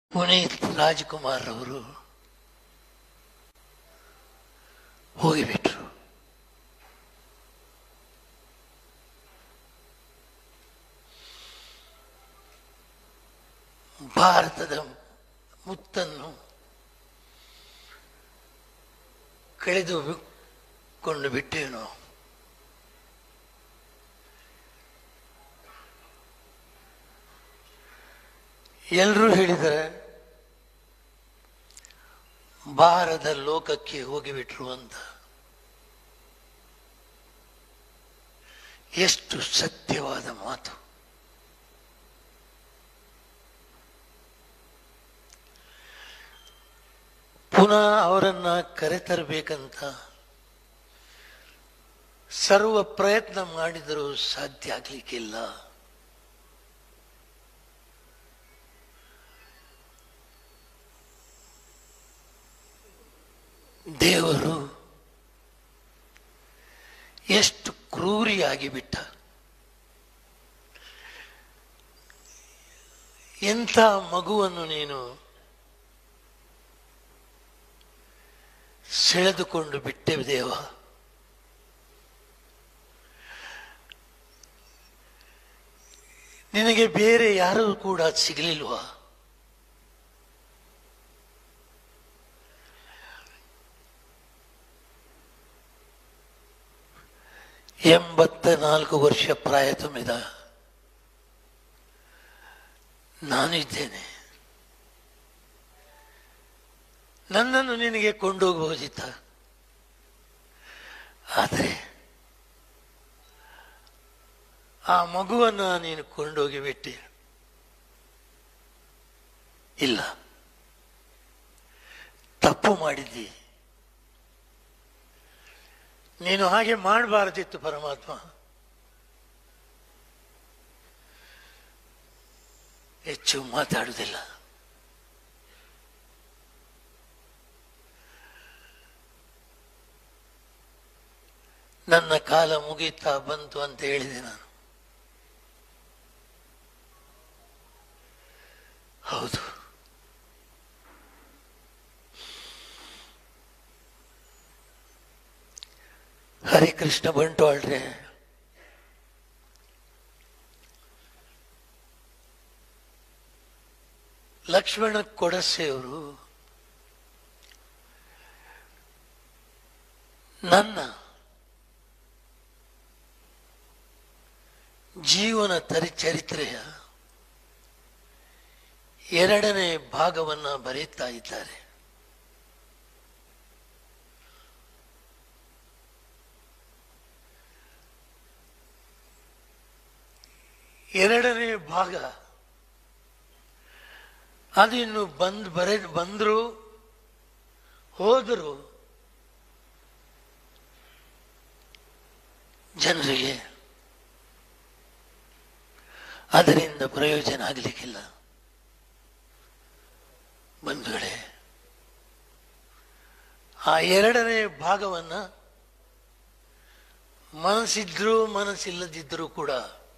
ಪುನೀತ್ ರಾಜ್ಕುಮಾರ್ ಅವರು ಹೋಗಿಬಿಟ್ರು ಭಾರತದ ಮುತ್ತನ್ನು ಕಳೆದು ಕೊಂಡು ಬಿಟ್ಟೇನು ಎಲ್ಲರೂ ಹೇಳಿದರೆ ಭಾರತ ಲೋಕಕ್ಕೆ ಹೋಗಿಬಿಟ್ರು ಅಂತ ಎಷ್ಟು ಸತ್ಯವಾದ ಮಾತು ಪುನಃ ಅವರನ್ನ ಕರೆತರಬೇಕಂತ ಸರ್ವ ಪ್ರಯತ್ನ ಮಾಡಿದರೂ ಸಾಧ್ಯ ಆಗ್ಲಿಕ್ಕಿಲ್ಲ ದೇವರು ಎಷ್ಟು ಕ್ರೂರಿಯಾಗಿ ಬಿಟ್ಟ ಎಂಥ ಮಗುವನ್ನು ನೀನು ಸೆಳೆದುಕೊಂಡು ಬಿಟ್ಟೆ ದೇವ ನಿನಗೆ ಬೇರೆ ಯಾರೂ ಕೂಡ ಸಿಗಲಿಲ್ವಾ ಎಂಬತ್ತ ನಾಲ್ಕು ವರ್ಷ ಪ್ರಾಯ ತುಂಬಿದ ನಾನಿದ್ದೇನೆ ನನ್ನನ್ನು ನಿನಗೆ ಕೊಂಡೋಗಬಹುದಿತ್ತ ಆದರೆ ಆ ಮಗುವನ್ನು ನೀನು ಕೊಂಡೋಗಿ ಬಿಟ್ಟೆ ಇಲ್ಲ ತಪ್ಪು ಮಾಡಿದ್ದಿ ನೀನು ಹಾಗೆ ಮಾಡಬಾರದಿತ್ತು ಪರಮಾತ್ಮ ಹೆಚ್ಚು ಮಾತಾಡುವುದಿಲ್ಲ ನನ್ನ ಕಾಲ ಮುಗೀತಾ ಬಂತು ಅಂತ ಹೇಳಿದೆ ನಾನು ಹೌದು ಹರಿಕೃಷ್ಣ ಬಂಟ್ವಾಳ್ರೆ ಲಕ್ಷ್ಮಣ ಕೊಡಸೆಯವರು ನನ್ನ ಜೀವನ ತರಿ ಚರಿತ್ರೆಯ ಎರಡನೇ ಭಾಗವನ್ನ ಬರೆಯುತ್ತಾ ಇದ್ದಾರೆ ಎರಡನೇ ಭಾಗ ಅದಿನ್ನು ಬಂದ್ ಬರೆ ಬಂದ್ರು ಹೋದರು ಜನರಿಗೆ ಅದರಿಂದ ಪ್ರಯೋಜನ ಆಗಲಿಕ್ಕಿಲ್ಲ ಬಂಧುಗಳೇ ಆ ಎರಡನೇ ಭಾಗವನ್ನ ಮನಸ್ಸಿದ್ರೂ ಮನಸ್ಸಿಲ್ಲದಿದ್ದರೂ ಕೂಡ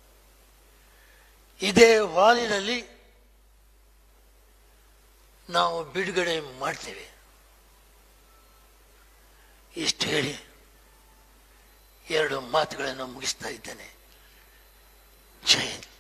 ಇದೇ ಹಾಲಿನಲ್ಲಿ ನಾವು ಬಿಡುಗಡೆ ಮಾಡ್ತೇವೆ ಇಷ್ಟು ಹೇಳಿ ಎರಡು ಮಾತುಗಳನ್ನು ಮುಗಿಸ್ತಾ ಇದ್ದೇನೆ ಜೈ ಹಿಂದ್